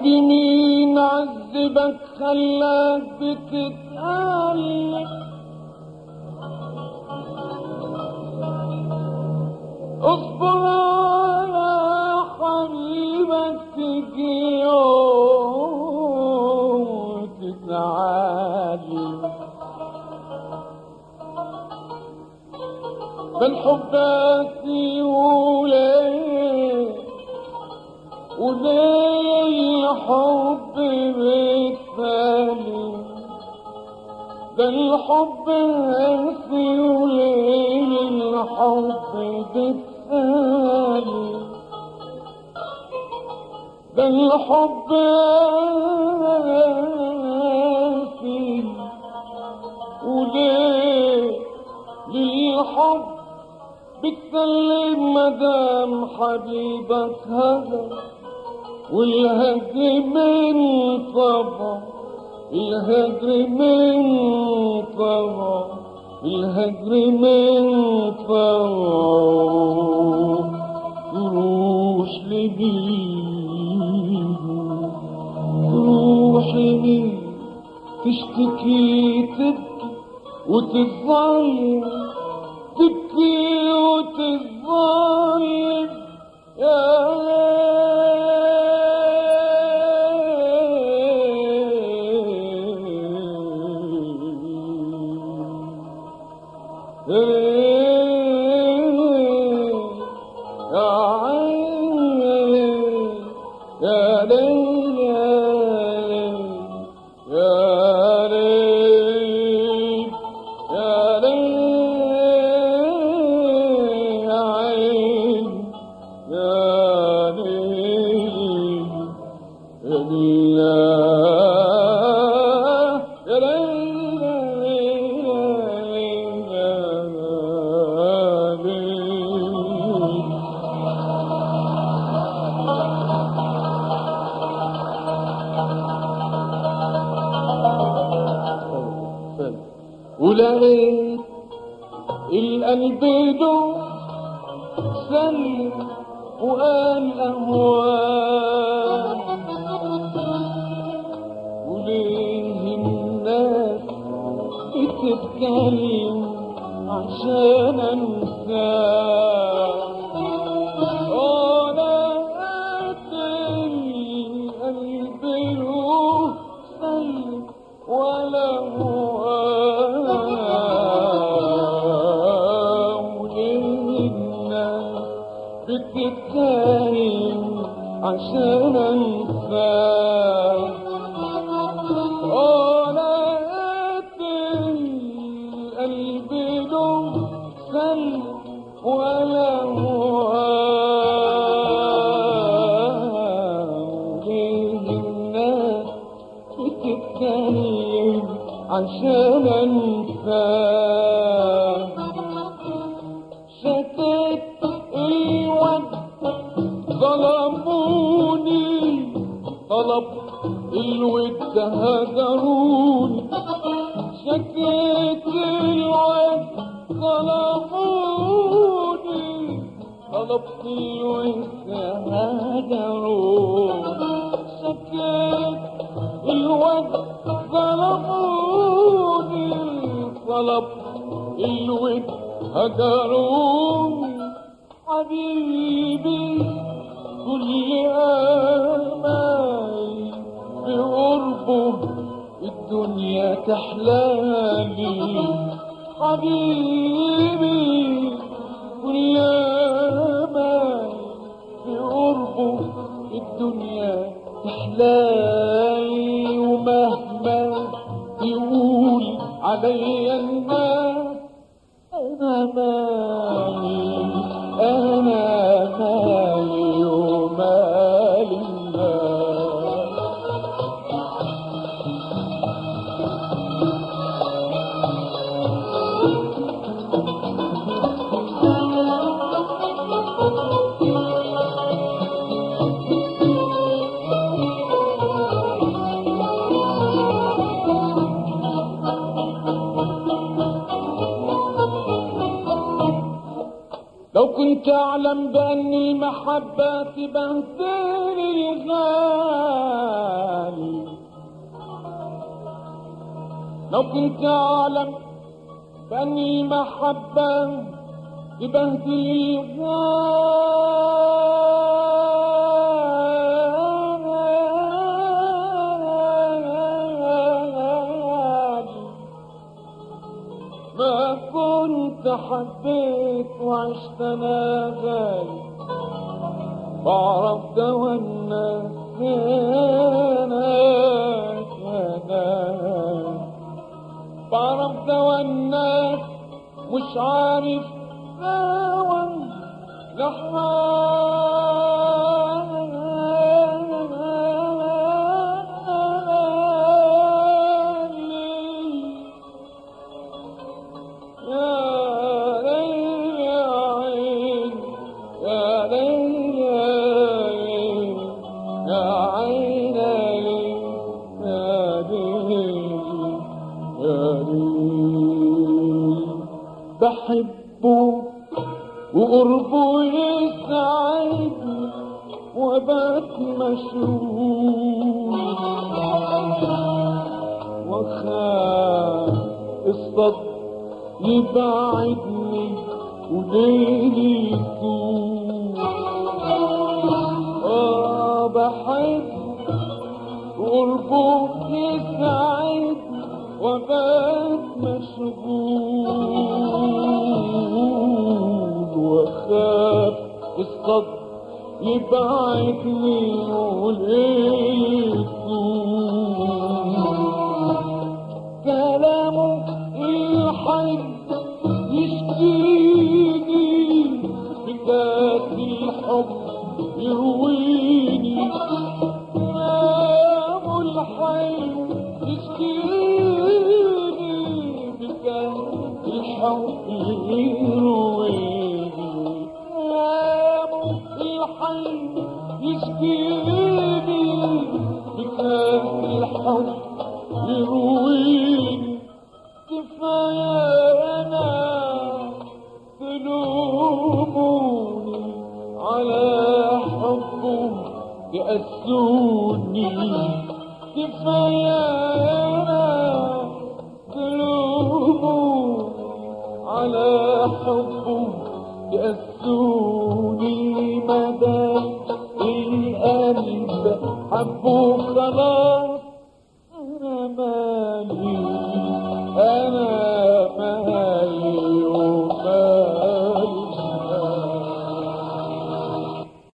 حبيبي مين عذبك خلاك بتتألم اصبر على حبيبك تجي يوم تتعلم بل حبك وليه وليه الحب بيتفاني ده الحب قاسي وليه الحب بيتفاني ده الحب قاسي وليه للحب بتسلم مدام حبيبك هذا والهجر من طبع الهجر من طبع الهجر من طبع تروح لمين تروح لمين تشتكي تبكي وتتظلم تبكي وتتظلم يا يا ليل يا ليل يا ليل يا عين يا ليل يا ليل يا ليل يا ليل ولقيت القلب له سلم وقال أهواه وليه الناس بتتكلم عشان انساه أنا قاتل القلب له سلم ولا هو الناس بتتكلم عشان انساه أنا قاتل القلب له سلم ولا هو ليه الناس بتتكلم عشان انساه شتت الود ظلموني طلب الود هجروني شكيت الود ظلموني طلبت الود هجروني شكيت الود ظلموني طلب الود هجروني حبيبي كل آمالي بقربه الدنيا تحلالي حبيبي كل آمالي بقربه الدنيا تحلالي ومهما يقول عليا الناس أنا مالي أنا مالي ومالي الناس لو كنت كنت أعلم بأن المحبة تبهدل الغالي لو كنت أعلم بأن المحبة تبهدل الغالي ما كنت حبيت وعشت انا غالي بعرف دوا الناس يا ناس يا ناس بعرف دوا الناس مش عارف دوا لحالي يا ليل يا عين يا ليل يا عين يا عين يا ليل يا ليل بحبه وقربه يسعدني وبات مشغول وخاف الصدر يبعدني وليلي يطول اه بحب قربه يسعدني وبات مشغول واخاف الصدر يبعدني وليلي يطول كلامه الحي يشكيني بكاس الحب يرويني كلامه الحي يشكيني بكاس الحب يرويني كلامه الحي يشكيني بكاس الحب يرويني كفاية أنا تلوموني على حبه يأسوني كفاية أنا تلوموني على حبه يأسوني مدى القلب حبه خلاص أنا مالي أنا مالي